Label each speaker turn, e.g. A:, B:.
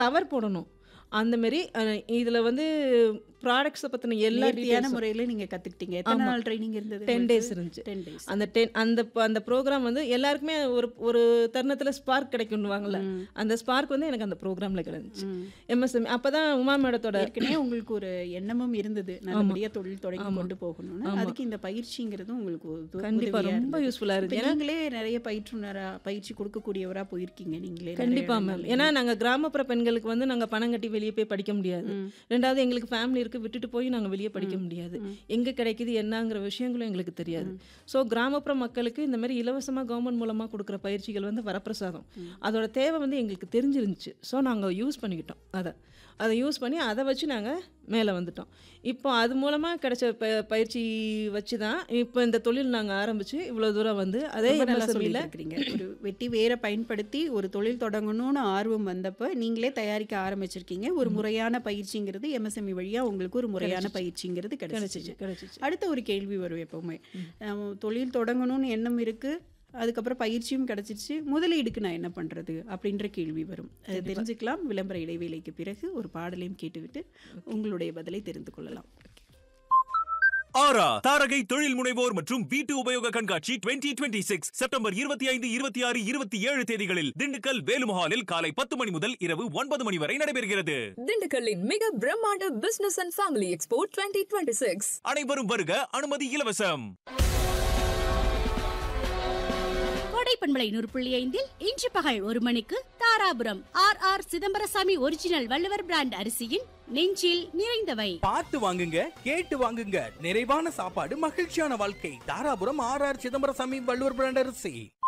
A: Cover போடணும் அந்த மாரி இதில் வந்து ப்ராடக்ட்ஸை பற்றின எல்லா
B: நேர்த்தியான
A: டீட்டெயில்ஸும்
B: முறையில் நீங்கள் கற்றுக்கிட்டீங்க எத்தனை
A: ஆமா.
B: நாள் ட்ரைனிங் இருந்தது
A: டென் டேஸ் இருந்துச்சு
B: டென் டேஸ்
A: அந்த டென் அந்த ப- அந்த ப்ரோக்ராம் வந்து எல்லாருக்குமே ஒரு ஒரு தருணத்தில் ஸ்பார்க் கிடைக்கும்னுவாங்கல்ல அந்த ஸ்பார்க் வந்து எனக்கு அந்த ப்ரோக்ராமில் கிடைந்துச்சு எம்எஸ்எம் அப்போ தான் உமா மேடத்தோட
B: ஏற்கனவே உங்களுக்கு ஒரு எண்ணமும் இருந்தது நல்லபடியாக தொழில் தொடங்கி கொண்டு போகணும்னு அதுக்கு இந்த பயிற்சிங்கிறது உங்களுக்கு ஒரு
A: கண்டிப்பாக
B: உதவியா
A: ரொம்ப
B: இருந்தது.
A: யூஸ்ஃபுல்லாக
B: இப்ப
A: இருந்துச்சு ஏன்னா
B: நீங்களே நிறைய பயிற்றுனரா பயிற்சி கொடுக்கக்கூடியவரா போயிருக்கீங்க நீங்களே நிறைய
A: கண்டிப்பா மேம்
B: இடங்கள்ல.
A: ஏன்னா நாங்கள் கிராமப்புற பெண்களுக்கு வந்து நாங்கள் பணம் கட்டி வெளியே போய் படிக்க முடியாது ரெண்டாவது எங்களுக்கு ஃபேமிலி இருக்கு விட்டுட்டு போய் நாங்கள் வெளியே படிக்க முடியாது எங்கே கிடைக்குது என்னங்கிற விஷயங்களும் எங்களுக்கு தெரியாது ஸோ கிராமப்புற மக்களுக்கு இந்த மாதிரி இலவசமாக கவர்மெண்ட் மூலமாக கொடுக்குற பயிற்சிகள் வந்து வரப்பிரசாதம் அதோட தேவை வந்து எங்களுக்கு தெரிஞ்சிருந்துச்சு ஸோ நாங்கள் யூஸ் பண்ணிக்கிட்டோம் அதை அதை யூஸ் பண்ணி அதை வச்சு நாங்கள் மேலே வந்துட்டோம் இப்போ அது மூலமாக கிடைச்ச ப பயிற்சி வச்சு தான் இப்போ இந்த தொழில் நாங்கள் ஆரம்பித்து இவ்வளோ தூரம் வந்து அதே
B: ரொம்ப நல்லா
A: MSME ல
B: சொல்லியிருக்கிறீங்க ஒரு வெட்டி வேரை பயன்படுத்தி ஒரு தொழில் தொடங்கணும்னு ஆர்வம் வந்தப்ப நீங்களே தயாரிக்க ஆரம்பிச்சிருக்கீங்க ஒரு முறையான பயிற்சிங்கிறது எம்எஸ்எம்இ வழியா உங்களுக்கு ஒரு முறையான பயிற்சிங்கிறது கிடைச்சிச்சு
A: கிடைச்சிச்சு கிடைச்சிச்சு
B: அடுத்த ஒரு கேள்வி வரும் எப்பவுமே நம்ம தொழில் தொடங்கணும்னு எண்ணம் இருக்கு அதுக்கப்புறம் பயிற்சியும் கிடைச்சிருச்சு முதலீடுக்கு நான் என்ன பண்றது அப்படின்ற கேள்வி வரும் அது தெரிஞ்சுக்கலாம் விளம்பர இடைவேளைக்கு பிறகு ஒரு பாடலையும் கேட்டுவிட்டு உங்களுடைய பதிலை தெரிந்து கொள்ளலாம்
C: ஆரா தாரகை தொழில் முனைவோர் மற்றும் வீட்டு உபயோக கண்காட்சி 2026 சிக்ஸ் செப்டம்பர் இருபத்தி ஐந்து இருபத்தி ஆறு இருபத்தி ஏழு தேதிகளில் திண்டுக்கல் வேலுமஹாலில் காலை பத்து மணி முதல் இரவு ஒன்பது மணி வரை நடைபெறுகிறது
D: திண்டுக்கல்லின் மிக பிரம்மாண்ட business and family expo twenty twenty six
C: அனைவரும் வருக அனுமதி இலவசம்
E: கோடை பண்பலை நூறு புள்ளி ஐந்தில் இன்று பகல் ஒரு மணிக்கு Dharapuram R R Chidambarasamy original Valluvar brand அரிசியின் நெஞ்சில் நிறைந்தவை
F: பார்த்து வாங்குங்க கேட்டு வாங்குங்க நிறைவான சாப்பாடு மகிழ்ச்சியான வாழ்க்கை Dharapuram R R Chidambarasamy Valluvar brand அரிசி